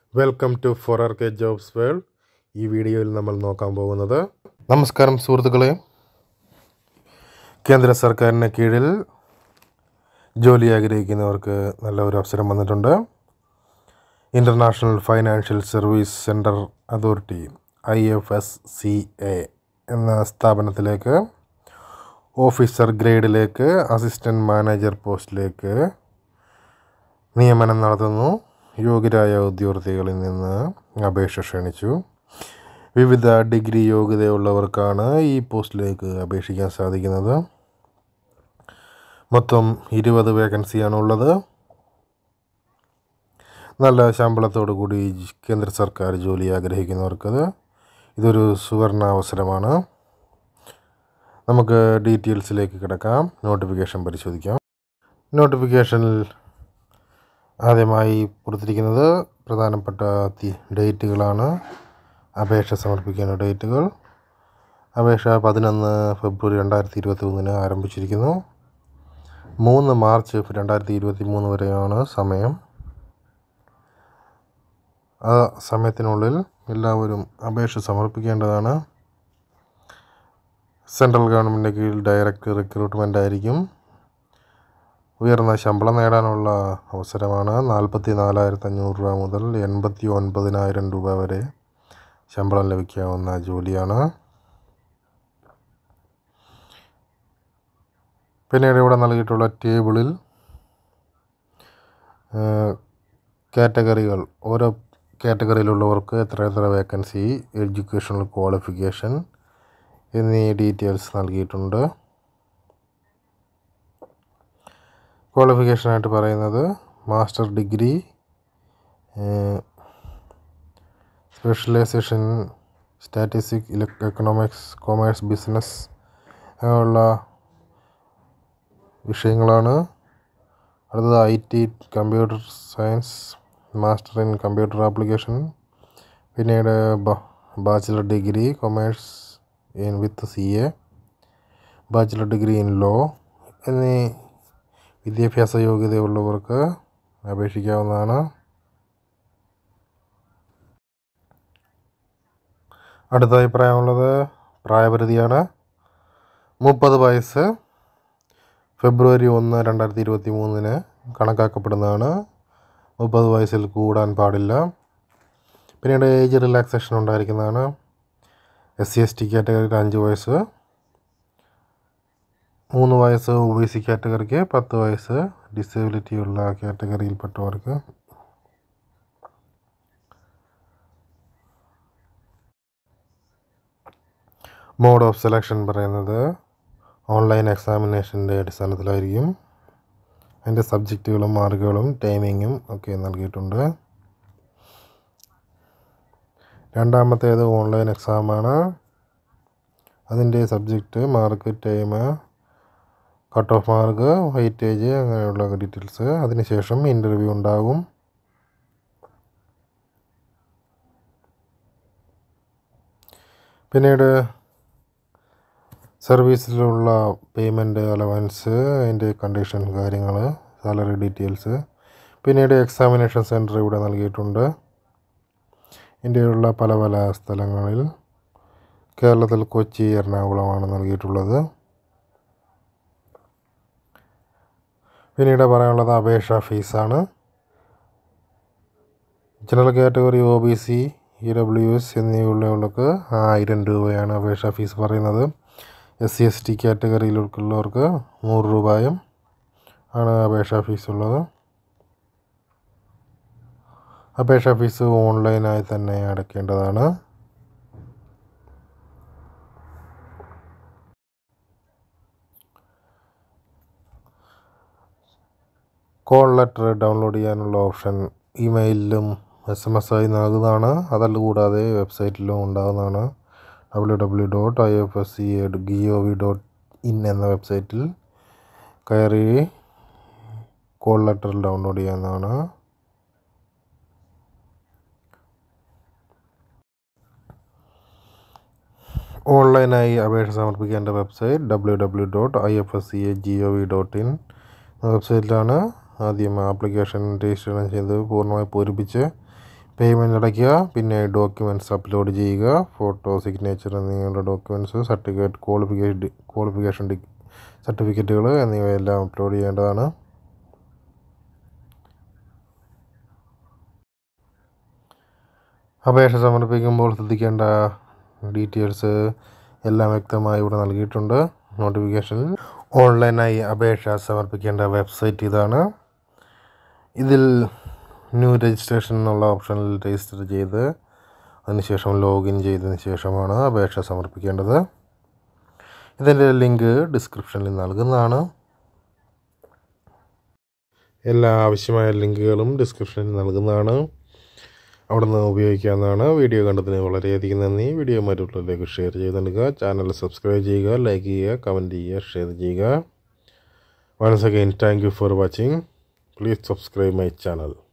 welcome to four R K jobs world ഈ വീഡിയോയിൽ നമ്മൾ നോക്കാൻ പോകുന്നത് നമസ്കാരം സുഹൃത്തുക്കളെ കേന്ദ്ര സർക്കാരിന് കീഴിൽ ജോലി ആഗ്രഹിക്കുന്നവർക്ക് നല്ല ഒരു അവസരം വന്നിട്ടുണ്ട് international financial service centre authority I F S C A എന്ന സ്ഥാപനത്തിലേക്ക് ഓഫീസർ ഗ്രേഡിലേക്ക് അസിസ്റ്റൻറ്റ് മാനേജർ പോസ്റ്റിലേക്ക് നിയമനം നടത്തുന്നു യോഗ്യരായ ഉദ്യോഗാർത്ഥികളിൽ നിന്ന് അപേക്ഷ ക്ഷണിച്ചു വിവിധ ഡിഗ്രി യോഗ്യതയുള്ളവർക്കാണ് ഈ പോസ്റ്റിലേക്ക് അപേക്ഷിക്കാൻ സാധിക്കുന്നത് മൊത്തം ഇരുപത് വേക്കൻസിയാണ് ഉള്ളത് നല്ല ശമ്പളത്തോടു കൂടി കേന്ദ്ര സർക്കാർ ജോലി ആഗ്രഹിക്കുന്നവർക്കത് ഇതൊരു സുവർണ അവസരമാണ് നമുക്ക് ഡീറ്റെയിൽസിലേക്ക് കിടക്കാം നോട്ടിഫിക്കേഷൻ പരിശോധിക്കാം നോട്ടിഫിക്കേഷനിൽ ആദ്യമായി കൊടുത്തിരിക്കുന്നത് പ്രധാനപ്പെട്ട തി- ഡേറ്റുകളാണ് അപേക്ഷ സമർപ്പിക്കേണ്ട ഡേറ്റുകൾ അപേക്ഷ പതിനൊന്ന് ഫെബ്രുവരി രണ്ടായിരത്തി ഇരുപത്തി മൂന്നിന് ആരംഭിച്ചിരിക്കുന്നു മൂന്ന് മാർച്ച് രണ്ടായിരത്തി ഇരുപത്തി മൂന്ന് വരെയാണ് സമയം ആ സമയത്തിനുള്ളിൽ എല്ലാവരും അപേക്ഷ സമർപ്പിക്കേണ്ടതാണ് സെൻട്രൽ ഗവൺമെൻറ്റിൻ്റെ കീഴിൽ ഡയറക്റ്റ് റിക്രൂട്ട്മെൻ്റ് ആയിരിക്കും ഉയർന്ന ശമ്പളം നേടാനുള്ള അവസരമാണ് നാൽപ്പത്തി നാലായിരത്തി അഞ്ഞൂറ് രൂപ മുതൽ എൺപത്തി ഒൻപതിനായിരം രൂപ വരെ ശമ്പളം ലഭിക്കാവുന്ന ജോലിയാണ് പിന്നീട് ഇവിടെ നൽകിയിട്ടുള്ള ടേബിളിൽ കാറ്റഗറികൾ ഓരോ കാറ്റഗറിയിലുള്ളവർക്ക് എത്ര എത്ര വേക്കൻസി എഡ്യൂക്കേഷണൽ ക്വാളിഫിക്കേഷൻ എന്നീ ഡീറ്റെയിൽസ് നൽകിയിട്ടുണ്ട് ക്വാളിഫിക്കേഷനായിട്ട് പറയുന്നത് മാസ്റ്റർ ഡിഗ്രി സ്പെഷ്യലൈസേഷൻ സ്റ്റാറ്റിസ്റ്റിക് ഇലക് എക്കണോമിക്സ് കൊമേഴ്സ് ബിസിനസ് അങ്ങനെയുള്ള വിഷയങ്ങളാണ് അടുത്തത് I T computer science master in computer application പിന്നീട് bachelor degree commerce in with C A bachelor degree in law എന്നീ വിദ്യാഭ്യാസ യോഗ്യതയുള്ളവർക്ക് അപേക്ഷിക്കാവുന്നതാണ് അടുത്തതായി പറയാനുള്ളത് പ്രായപരിധിയാണ് മുപ്പത് വയസ്സ് ഫെബ്രുവരി ഒന്ന് രണ്ടായിരത്തി ഇരുപത്തി മൂന്നിന് കണക്കാക്കപ്പെടുന്നതാണ് മുപ്പത് വയസ്സിൽ കൂടാൻ പാടില്ല പിന്നീട് ഏജ് റിലാക്സേഷൻ ഉണ്ടായിരിക്കുന്നതാണ് എസ് സി എസ് ടി കാറ്റഗറിയിൽ അഞ്ച് വയസ്സ് മൂന്ന് വയസ്സ് ഒ ബി സി കാറ്റഗറിക്ക് പത്ത് വയസ്സ് ഡിസബിലിറ്റി ഉള്ള കാറ്റഗറിയിൽപ്പെട്ടവർക്ക് മോഡ് ഓഫ് സെലക്ഷൻ പറയുന്നത് ഓൺലൈൻ എക്സാമിനേഷൻ്റെ അടിസ്ഥാനത്തിലായിരിക്കും അതിൻ്റെ സബ്ജക്റ്റുകളും മാർക്കുകളും ടൈമിങ്ങും ഒക്കെ നൽകിയിട്ടുണ്ട് രണ്ടാമത്തേത് ഓൺലൈൻ എക്സാമാണ് അതിൻ്റെ subject mark time cut off mark weightage അങ്ങനെയുള്ള ഡീറ്റെയിൽസ് അതിനുശേഷം ഇൻ്റർവ്യൂ ഉണ്ടാകും പിന്നീട് സർവീസിലുള്ള പേയ്മെൻറ്റ് അലവൻസ് അതിൻ്റെ കണ്ടീഷൻ കാര്യങ്ങൾ സാലറി ഡീറ്റെയിൽസ് പിന്നീട് എക്സാമിനേഷൻ സെൻറ്റർ ഇവിടെ നൽകിയിട്ടുണ്ട് ഇന്ത്യയിലുള്ള പല പല സ്ഥലങ്ങളിൽ കേരളത്തിൽ കൊച്ചി എറണാകുളമാണ് നൽകിയിട്ടുള്ളത് പിന്നീട് പറയാനുള്ളത് അപേക്ഷാ ഫീസാണ് general category O B C E W S എന്നിവയുള്ളവർക്ക് ആയിരം രൂപയാണ് അപേക്ഷാ ഫീസ് പറയുന്നത് എസ് സി എസ് ടി കാറ്റഗറിയിലുള്ളവർക്ക് നൂറ് രൂപയും ആണ് അപേക്ഷാ ഫീസ് ഉള്ളത് അപേക്ഷാ ഫീസ് ഓൺലൈനായി തന്നെ അടയ്ക്കേണ്ടതാണ് കോൾ ലെറ്റർ ഡൗൺലോഡ് ചെയ്യാനുള്ള ഓപ്ഷൻ ഇമെയിലിലും എസ് എം എസ് ആയി നൽകുന്നതാണ് അതല്ല കൂടാതെ വെബ്സൈറ്റിലും ഉണ്ടാകുന്നതാണ് W W dot I F S C G O V dot in എന്ന വെബ്സൈറ്റിൽ കയറി കോൾ ലെറ്റർ ഡൗൺലോഡ് ചെയ്യാവുന്നതാണ് ഓൺലൈനായി അപേക്ഷ സമർപ്പിക്കേണ്ട website W W dot I F S C A G O V dot in വെബ്സൈറ്റിലാണ് ആദ്യം ആപ്ലിക്കേഷൻ രജിസ്റ്റർ ചെയ്ത് പൂർണ്ണമായി പൂരിപ്പിച്ച് പേയ്മെൻറ്റ് അടയ്ക്കുക പിന്നെ ഡോക്യുമെൻറ്റ്സ് അപ്ലോഡ് ചെയ്യുക ഫോട്ടോ സിഗ്നേച്ചർ എന്നിവയുള്ള documents certificate qualification qualification D സർട്ടിഫിക്കറ്റുകൾ എന്നിവയെല്ലാം അപ്ലോഡ് ചെയ്യേണ്ടതാണ് അപേക്ഷ സമർപ്പിക്കുമ്പോൾ ശ്രദ്ധിക്കേണ്ട ഡീറ്റെയിൽസ് എല്ലാം വ്യക്തമായി ഇവിടെ നൽകിയിട്ടുണ്ട് നോട്ടിഫിക്കേഷനിൽ ഓൺലൈനായി അപേക്ഷ സമർപ്പിക്കേണ്ട വെബ്സൈറ്റ് ഇതാണ് ഇതിൽ ന്യൂ രജിസ്ട്രേഷൻ എന്നുള്ള ഓപ്ഷനിൽ രജിസ്റ്റർ ചെയ്ത് അതിനുശേഷം ലോഗിൻ ചെയ്തതിന് ശേഷമാണ് അപേക്ഷ സമർപ്പിക്കേണ്ടത് ഇതിൻ്റെ ലിങ്ക് ഡിസ്ക്രിപ്ഷനിൽ നൽകുന്നതാണ് എല്ലാ ആവശ്യമായ ലിങ്കുകളും ഡിസ്ക്രിപ്ഷനിൽ നൽകുന്നതാണ് അവിടെ നിന്ന് ഉപയോഗിക്കാവുന്നതാണ് വീഡിയോ കണ്ടതിന് വളരെയധികം നന്ദി വീഡിയോ മറ്റുള്ളവരിലേക്ക് ഷെയർ ചെയ്ത് നൽകുക ചാനൽ സബ്സ്ക്രൈബ് ചെയ്യുക ലൈക്ക് ചെയ്യുക കമൻറ്റ് ചെയ്യുക ഷെയർ ചെയ്യുക once again thank you for watching please subscribe my channel